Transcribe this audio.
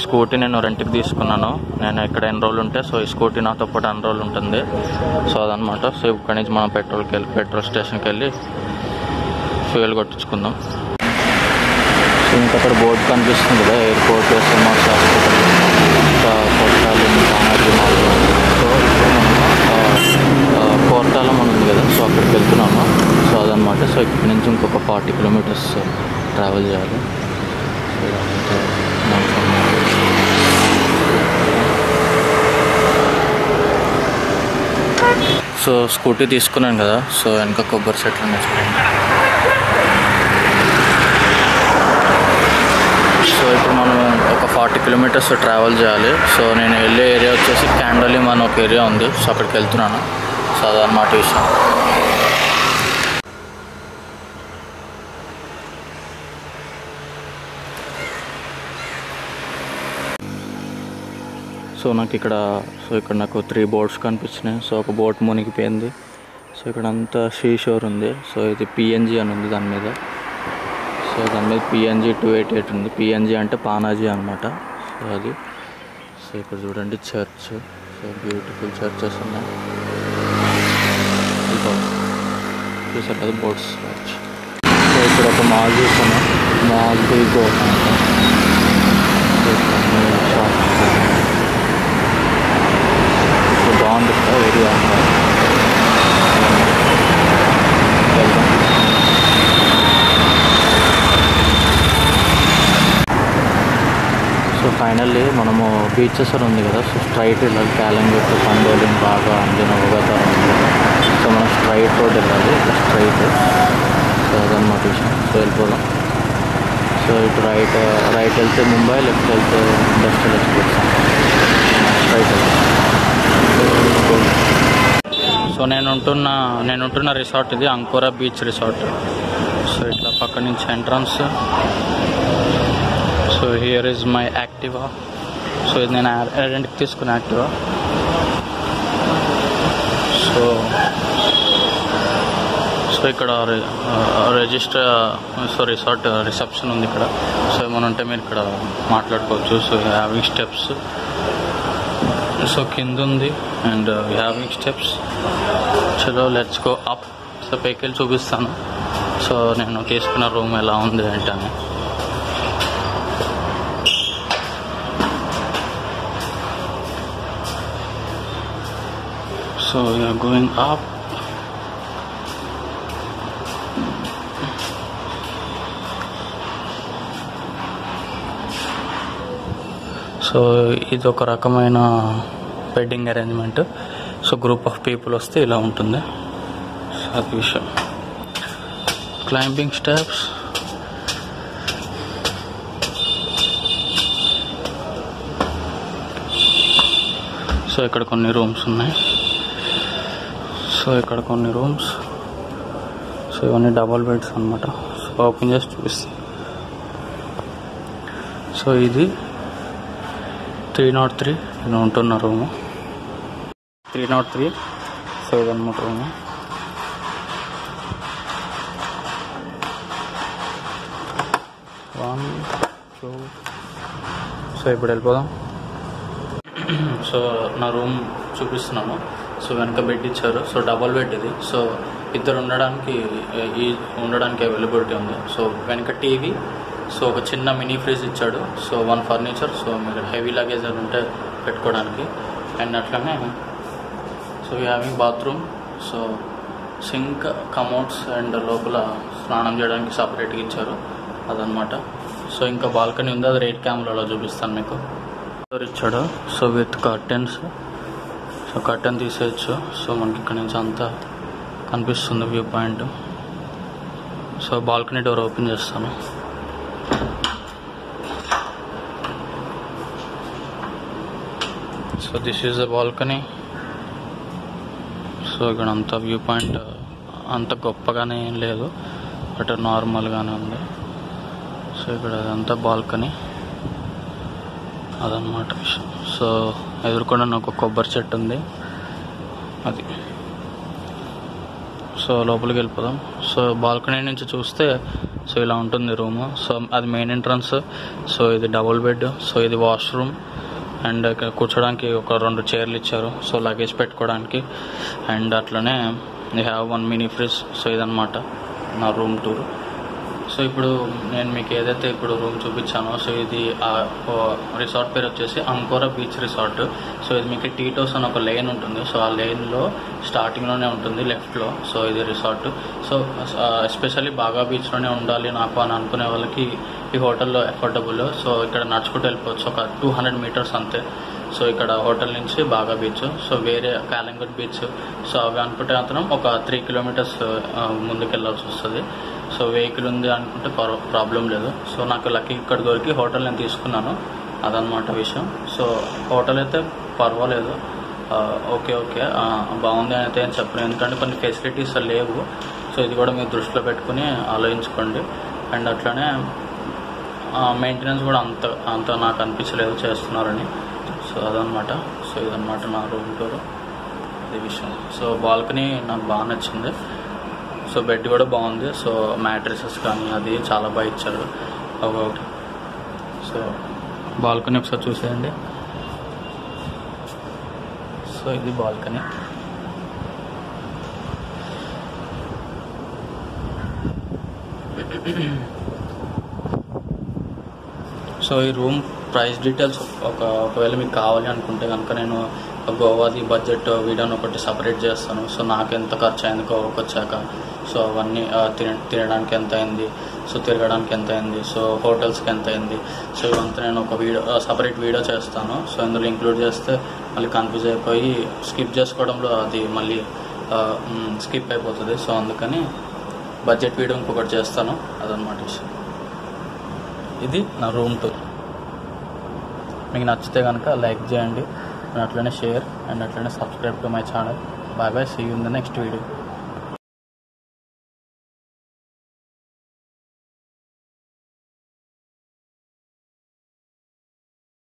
Scooty నేను రెంట్కి తీసుకున్నాను నేను ఇక్కడ ఎన్ని రోజులు ఉంటే సో ఈ స్కూటీ నాతో పాటు అన్ని రోజులు ఉంటుంది సో అదనమాట సో ఇక్కడి నుంచి మనం పెట్రోల్కి వెళ్ళి పెట్రోల్ స్టేషన్కి వెళ్ళి ఫ్యూయల్ కొట్టించుకుందాం సో ఇంకా అక్కడ బోర్డు కనిపిస్తుంది కదా ఎయిర్పోర్ట్ ఎస్ఎంఆర్స్ హాస్పిటల్ ఇంకా కొట్టాలి కామాజీ మాల్ సో ఇప్పుడు మనం కోర్టాలం అని ఉంది కదా సో అక్కడికి వెళ్తున్నాము సో అదనమాట సో ఇక్కడ నుంచి ఇంకొక ఫార్టీ కిలోమీటర్స్ ట్రావెల్ చేయాలి సో ఇదంతా మొత్తం సో స్కూటీ తీసుకున్నాను కదా సో వెనక కొబ్బరి చెట్లు ఉన్నాయి సో ఇప్పుడు మనం ఒక ఫార్టీ కిలోమీటర్స్ ట్రావెల్ చేయాలి సో నేను వెళ్ళే ఏరియా వచ్చేసి క్యాండలిమ్ అని ఒక ఏరియా ఉంది సో అక్కడికి వెళ్తున్నాను సో అదనమాట విషయం సో నాకు ఇక్కడ సో ఇక్కడ నాకు త్రీ బోట్స్ కనిపించినాయి సో ఒక బోట్ మునిగిపోయింది సో ఇక్కడ అంతా షీ షోర్ ఉంది సో ఇది పిఎన్జి అని ఉంది దాని మీద సో దాని మీద పిఎన్జి టూ ఎయిట్ ఎయిట్ ఉంది పిఎన్జి అంటే పానాజీ అనమాట సో అది సో ఇక్కడ చూడండి చర్చ్ సో బ్యూటిఫుల్ చర్చెస్ ఉన్నాయి ఇదిగో. చూసారు కదా బోట్స్ చర్చ్ సో ఇక్కడ ఒక మాల్ చూసాను మాల్ ఇగో సో బాగుంది కదా ఏరియా వెళ్దాం సో ఫైనల్లీ మనము బీచెస్ అని ఉంది కదా సో స్ట్రైట్ వెళ్ళాలి క్యాలంగట్ పండోలిం బాగా అందిన ఉగతారం ఉంది కదా సో మనం స్ట్రైట్ రోడ్ వెళ్ళాలి ఇట్లా స్ట్రైట్ సో అదనమాట విషయం సో వెళ్ళిపోదాం సో ఇటు రైట్ రైట్ వెళ్తే ముంబై లెఫ్ట్ వెళ్తే ఇండస్ట్రియల్ ఎక్స్ప్రెస్ స్ట్రైట్ సో నేను ఉంటున్న నేను ఉంటున్న రిసార్ట్ ఇది అంకోరా బీచ్ రిసార్ట్ సో ఇట్లా పక్క నుంచి entrance so here is my Activa so ఇది నేను రెంట్కి తీసుకున్న యాక్టివా సో సో ఇక్కడ రిజిస్టర్ సో రిసార్ట్ రిసెప్షన్ ఉంది ఇక్కడ సో ఏమైనా ఉంటే మీరు ఇక్కడ మాట్లాడుకోవచ్చు సో హ్యావింగ్ స్టెప్స్ సో కింద ఉంది అండ్ హ్యావింగ్ స్టెప్స్ చలో లెట్స్ గో అప్ సో పైకి వెళ్ళి చూపిస్తాను సో నేను తీసుకున్న రూమ్ ఎలా ఉంది ఏంటని So we are going up. So ఇది ఒక రకమైన bedding arrangement so group of people వస్తే ఇలా ఉంటుంది సో అది విషయం క్లైంబింగ్ స్టెప్స్ సో ఇక్కడ కొన్ని రూమ్స్ ఉన్నాయి సో ఇక్కడ కొన్ని రూమ్స్ సో ఇవన్నీ డబల్ బెడ్స్ అనమాట సో ఓపెన్ చేసి చూపిస్తాను సో ఇది త్రీ నాట్ త్రీ నేను ఉంటున్న room three nought three so ఇదన్నమాట రూము వన్ టూ సో ఇప్పుడు వెళ్ళిపోదాం సో నా రూమ్ చూపిస్తున్నాను సో వెనక బెడ్ ఇచ్చారు సో డబల్ బెడ్ ఇది సో ఇద్దరు ఉండడానికి ఈ ఉండడానికి అవైలబిలిటీ ఉంది సో వెనక టీవీ సో ఒక చిన్న మినీ ఫ్రిడ్జ్ ఇచ్చాడు సో వన్ ఫర్నిచర్ సో మీరు హెవీ లగేజ్ అది ఉంటే పెట్టుకోవడానికి అండ్ అట్లనే so having bathroom so sink commodes and లోపల స్నానం చేయడానికి సపరేట్గా ఇచ్చారు అదనమాట సో ఇంకా బాల్కనీ ఉంది అది రేట్ క్యామ్లలో చూపిస్తాను మీకు డోర్ ఇచ్చాడు so with curtains so curtain తీసేయచ్చు సో మనకి ఇక్కడ నుంచి అంతా కనిపిస్తుంది view point so balcony door open చేస్తాను so this is the balcony so ఇక్కడ అంత వ్యూ పాయింట్ అంత గొప్పగానే ఏం లేదు బట్ నార్మల్గానే ఉంది సో ఇక్కడ అదంతా బాల్కనీ అదనమాట విషయం సో ఎదురుకుండా నాకు కొబ్బరి చెట్టు ఉంది అది సో లోపలికి వెళ్ళిపోదాం సో బాల్కనీ నుంచి చూస్తే సో ఇలా ఉంటుంది రూమ్ సో అది మెయిన్ ఎంట్రన్స్ సో ఇది డబుల్ బెడ్ సో ఇది వాష్రూమ్ అండ్ ఇక్కడ కూర్చోడానికి ఒక రెండు చైర్లు ఇచ్చారు సో లగేజ్ పెట్టుకోవడానికి అండ్ అట్లనే they have one mini fridge so ఇదనమాట నా రూమ్ టూర్ సో ఇప్పుడు నేను మీకు ఏదైతే ఇప్పుడు రూమ్ చూపించానో సో ఇది ఆ రిసార్ట్ పేరు వచ్చేసి అంకోరా బీచ్ రిసార్ట్ సో ఇది మీకు టీటోస్ అని ఒక లేన్ ఉంటుంది సో ఆ లేన్లో స్టార్టింగ్లోనే ఉంటుంది లెఫ్ట్లో సో ఇది రిసార్ట్ సో ఎస్పెషల్లీ బాగా బీచ్లోనే ఉండాలి నాకు అని అనుకునే వాళ్ళకి ఈ హోటల్లో అఫోర్డబుల్ సో ఇక్కడ నడుచుకుంటూ వెళ్ళిపోవచ్చు ఒక టూ హండ్రెడ్ మీటర్స్ అంతే సో ఇక్కడ హోటల్ నుంచి బాగా బీచ్ సో వేరే కాలంగట్ బీచ్ సో అవి అనుకుంటే మాత్రం ఒక త్రీ కిలోమీటర్స్ ముందుకు వెళ్ళాల్సి వస్తుంది సో వెహికల్ ఉంది అనుకుంటే ప్రాబ్లం లేదు సో నాకు లక్కీ ఇక్కడ దొరికి హోటల్ నేను తీసుకున్నాను అదనమాట విషయం సో హోటల్ అయితే పర్వాలేదు ఆ, ఓకే ఓకే ఆ, బాగుంది అని అయితే ఏం చెప్పను ఎందుకంటే కొన్ని ఫెసిలిటీస్ లేవు సో ఇది కూడా మీరు దృష్టిలో పెట్టుకుని ఆలోచించుకోండి అండ్ అట్లనే మెయింటెనెన్స్ కూడా అంత అంత నాకు అనిపించలేదు చేస్తున్నారని సో అదనమాట సో ఇదనమాట నా రూమ్ టూర్ ఇది విషయం సో బాల్కనీ నాకు బాగా నచ్చింది సో బెడ్ కూడా బాగుంది సో మ్యాట్రిసెస్ కానీ అది చాలా బాగా ఇచ్చారు ఒకటి సో బాల్కనీ ఒకసారి చూసేయండి సో ఇది బాల్కనీ సో ఈ రూమ్ ప్రైస్ డీటెయిల్స్ ఒక ఒకవేళ మీకు కావాలి అనుకుంటే కనుక నేను గోవాది బడ్జెట్ వీడియోని ఒకటి సపరేట్ చేస్తాను సో నాకు ఎంత ఖర్చు అయింది గోవాకి వచ్చాక సో అవన్నీ ఆ, తిన తినడానికి ఎంత అయింది సో తిరగడానికి ఎంత అయింది సో హోటల్స్కి ఎంత అయింది సో ఇవంతా నేను ఒక వీడియో సపరేట్ వీడియో చేస్తాను సో ఇందులో ఇంక్లూడ్ చేస్తే మళ్ళీ కన్ఫ్యూజ్ అయిపోయి స్కిప్ చేసుకోవడంలో అది మళ్ళీ స్కిప్ అయిపోతుంది సో అందుకని బడ్జెట్ వీడియో ఇంకొకటి చేస్తాను అదనమాట విషయం ఇది నా రూమ్ టూర్ మీకు నచ్చితే కనుక లైక్ చేయండి అండ్ అట్లనే షేర్ అండ్ అట్లనే subscribe to my channel bye bye see you in the next video